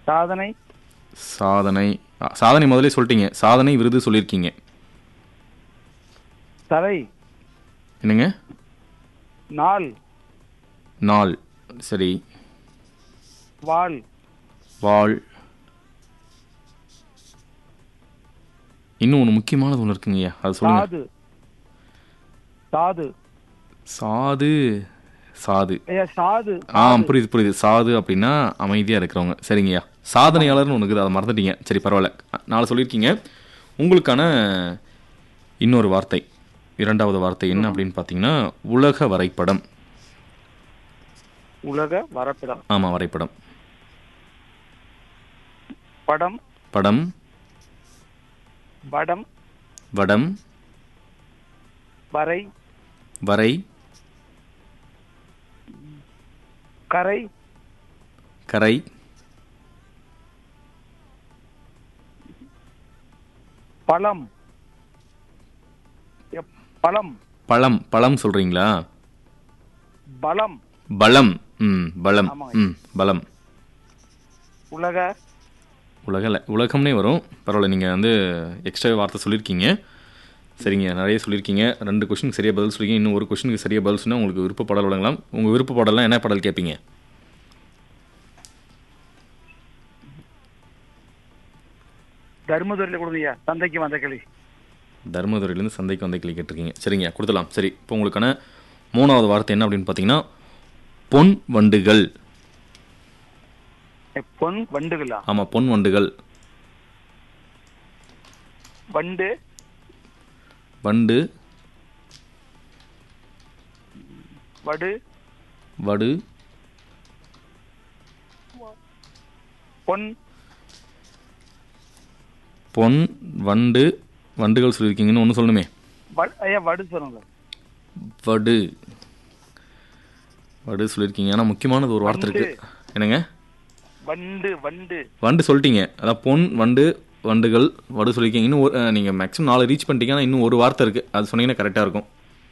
சாதனை சாதனை ஆ, சாதனை முதலே சொல்லிட்டீங்க சாதனை விருது சொல்லியிருக்கீங்க தலை என்னங்க நாள் நாள் சரி வாள் வாழ் இன்னும் ஒன்று முக்கியமானது ஒன்று இருக்குங்கய்யா அது சொல்லுங்க சாது சாது சாது சாது ஐயா சாது ஆ புரியுது புரியுது சாது அப்படின்னா அமைதியாக இருக்கிறவங்க சரிங்கய்யா சாதனையாளர்னு ஒன்று இருக்குது அதை மறந்துட்டீங்க சரி பரவாயில்ல நாளை சொல்லியிருக்கீங்க உங்களுக்கான இன்னொரு வார்த்தை இரண்டாவது வார்த்தை என்ன அப்படின்னு பார்த்தீங்கன்னா உலக வரைபடம் உலக வரப்பிடம் ஆமாம் வரைபடம் படம் படம் வடம் வடம் வரை வரை கரை கரை பழம் எப்- பழம் பழம் பழம் சொல்கிறீங்களா பலம் பலம் ம் பலம் ஆமாங்க. ம் பலம் உலக உலகில் உலகம்னே வரும் பரவாயில்ல நீங்கள் வந்து எக்ஸ்ட்ரா வார்த்தை சொல்லியிருக்கீங்க சரிங்க நிறைய சொல்லியிருக்கீங்க ரெண்டு கொஷினுக்கு சரியாக பதில் சொல்லிங்க இன்னும் ஒரு கொஷினுக்கு சரியாக பதில் சொன்னால் உங்களுக்கு விருப்ப பாடல் வழங்கலாம் உங்கள் விருப்ப பாடலாம் என்ன பாடல் கேட்பீங்க தர்மதுரையில் கொடுங்கய்யா தந்தைக்கு வந்த கிளி தர்மதுரையிலேருந்து சந்தைக்கு வந்த கிளி கேட்டிருக்கீங்க சரிங்க கொடுத்துலாம் சரி இப்போ உங்களுக்கான மூணாவது வார்த்தை என்ன அப்படின்னு பார்த்தீங்கன்னா பொன் வண்டுகள் எ, பொன் வண்டுகளா ஆமாம் பொன் வண்டுகள் வண்டு வண்டு வடு வடு பொன் பொன் வண்டு வண்டுகள் சொல்லியிருக்கீங்கன்னு ஒன்று சொல்லணுமே வ- ஐயா வடு சொல்லுங்க வடு வடு சொல்லியிருக்கீங்க ஆனால் முக்கியமானது ஒரு வார்த்தை இருக்கு என்னங்க வண்டு வண்டு வண்டு சொல்லிட்டீங்க அதான் பொன் வண்டு வண்டுகள் வடு சொல்லியிருக்கீங்க இன்னும் ஒரு அஹ், நீங்க மேக்ஸிமம் நாலு ரீச் பண்ணிட்டீங்க ஆனால் இன்னும் ஒரு வார்த்தை இருக்கு அது சொன்னீங்கன்னா கரெக்டாக இருக்கும்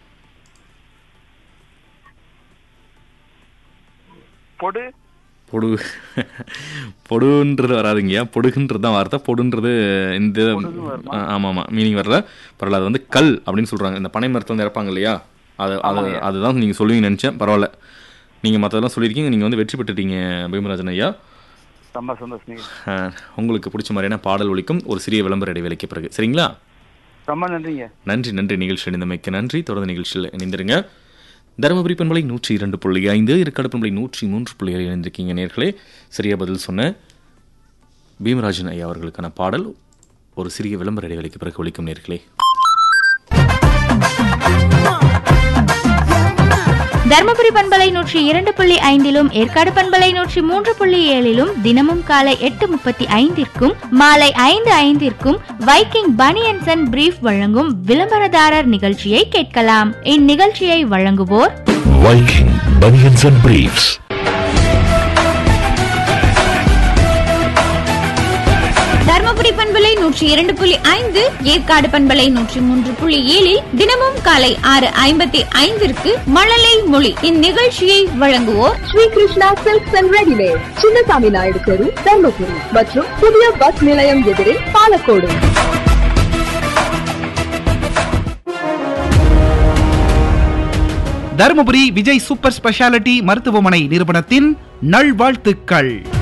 பொடு பொடு பொடுன்றது வராதுங்கய்யா பொடுகுன்றது தான் வார்த்தை பொடுன்றது இந்த ஆ- ஆமா ஆமா மீனிங் வரல பரவாயில்ல அது வந்து கல் அப்படின்னு சொல்றாங்க இந்த பனை மரத்துல வந்து இறப்பாங்க இல்லையா அது அது அதுதான் நீங்க சொல்லுவீங்கன்னு நினைச்சேன் பரவாயில்ல நீங்க மற்றதெல்லாம் சொல்லியிருக்கீங்க நீங்க வந்து வெற்றி பெற்றுட்டீங்க பீமராஜன் ஐயா ரொம்ப சந்தோஷம் அஹ், உங்களுக்கு பிடிச்ச மாதிரியான பாடல் ஒலிக்கும் ஒரு சிறிய விளம்பர இடைவேளைக்கு பிறகு சரிங்களா ரொம்ப நன்றிங்க நன்றி நன்றி நிகழ்ச்சி இணைந்தமைக்கு நன்றி தொடர்ந்து நிகழ்ச்சியில் இணைந்திருங்க தருமபுரி பண்பலை நூற்றி இரண்டு புள்ளி ஐந்து இருக்காடு பண்பலை நூற்றி மூன்று புள்ளி ஏழு இணைந்திருக்கீங்க நேர்களே சரியா பதில் சொன்ன பீமராஜன் ஐயா அவர்களுக்கான பாடல் ஒரு சிறிய விளம்பர இடைவேளைக்கு பிறகு ஒலிக்கும் நேர்களே தர்மபுரி பண்பலை நூற்றி இரண்டு புள்ளி ஐந்திலும் ஏற்காடு பண்பலை நூற்றி மூன்று புள்ளி ஏழிலும் தினமும் காலை எட்டு முப்பத்தி ஐந்திற்கும் மாலை ஐந்து ஐந்திற்கும் வைக்கிங் பனியன்சன் அண்ட் பிரீஃப் வழங்கும் விளம்பரதாரர் நிகழ்ச்சியை கேட்கலாம் இந்நிகழ்ச்சியை வழங்குவோர் Viking Bunions and Briefs. Dharmapuri பண்பலை நூற்றி இரண்டு புள்ளி ஐந்து ஏற்காடு பண்பலை நூற்றி மூன்று புள்ளி ஏழில் தினமும் காலை ஆறு ஐம்பத்தி ஐந்திற்கு மழலை மொழி இந்நிகழ்ச்சியை வழங்குவோர் Sri Krishna silks and readymade Chinnasamy Naidu தெரு தர்மபுரி மற்றும் புதிய பஸ் நிலையம் எதிரே பாலக்கோடு தருமபுரி விஜய் சூப்பர் ஸ்பெஷாலிட்டி மருத்துவமனை நிறுவனத்தின் நல்வாழ்த்துக்கள்